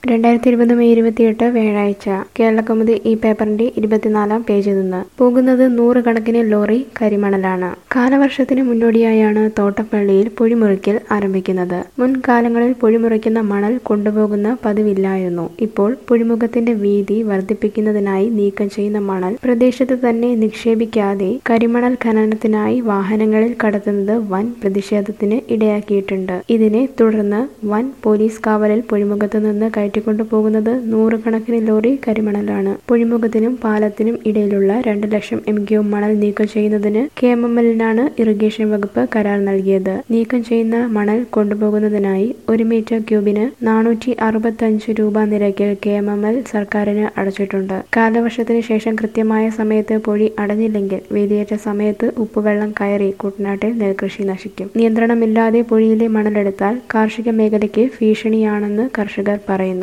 രണ്ടായിരത്തി ഇരുപത് മെയ് ഇരുപത്തിയെട്ട് വ്യാഴാഴ്ച കേരളകൗമുദി ഈ പേപ്പറിന്റെ ഇരുപത്തിനാലാം പേജിൽ നിന്ന് പോകുന്നത് നൂറുകണക്കിന് ലോറി കരിമണലാണ് കാലവർഷത്തിന് മുന്നോടിയായാണ് തോട്ടപ്പള്ളിയിൽ പൊഴിമുറിക്കൽ ആരംഭിക്കുന്നത് മുൻകാലങ്ങളിൽ പൊഴിമുറിക്കുന്ന മണൽ കൊണ്ടുപോകുന്ന പതിവില്ലായിരുന്നു ഇപ്പോൾ പൊഴിമുഖത്തിന്റെ വീതി വർദ്ധിപ്പിക്കുന്നതിനായി നീക്കം ചെയ്യുന്ന മണൽ പ്രദേശത്ത് തന്നെ നിക്ഷേപിക്കാതെ കരിമണൽ ഖനനത്തിനായി വാഹനങ്ങളിൽ കടത്തുന്നത് വൻ പ്രതിഷേധത്തിന് ഇടയാക്കിയിട്ടുണ്ട് ഇതിനെ തുടർന്ന് വൻ പോലീസ് കാവലിൽ പൊഴിമുഖത്ത് നിന്ന് കയറ്റിക്കൊണ്ടു പോകുന്നത് നൂറുകണക്കിന് ലോറി കരിമണലാണ് പൊഴിമുഖത്തിനും പാലത്തിനും ഇടയിലുള്ള രണ്ട് ലക്ഷം എം ക്യൂ മണൽ നീക്കം ചെയ്യുന്നതിന് കെ എം എം എല്ലിനാണ് ഇറിഗേഷൻ വകുപ്പ് കരാർ നൽകിയത് നീക്കം ചെയ്യുന്ന മണൽ കൊണ്ടുപോകുന്നതിനായി ഒരു മീറ്റർ ക്യൂബിന് നാനൂറ്റി അറുപത്തഞ്ച് രൂപ നിരക്കിൽ കെ എം എം എൽ സർക്കാരിന് അടച്ചിട്ടുണ്ട് കാലവർഷത്തിന് ശേഷം കൃത്യമായ സമയത്ത് പൊഴി അടഞ്ഞില്ലെങ്കിൽ വേലിയേറ്റ സമയത്ത് ഉപ്പുവെള്ളം കയറി കുട്ടനാട്ടിൽ നെൽകൃഷി നശിക്കും നിയന്ത്രണമില്ലാതെ പൊഴിയിലെ മണലെടുത്താൽ കാർഷിക മേഖലയ്ക്ക് ഭീഷണിയാണെന്ന് കർഷകർ പറയുന്നു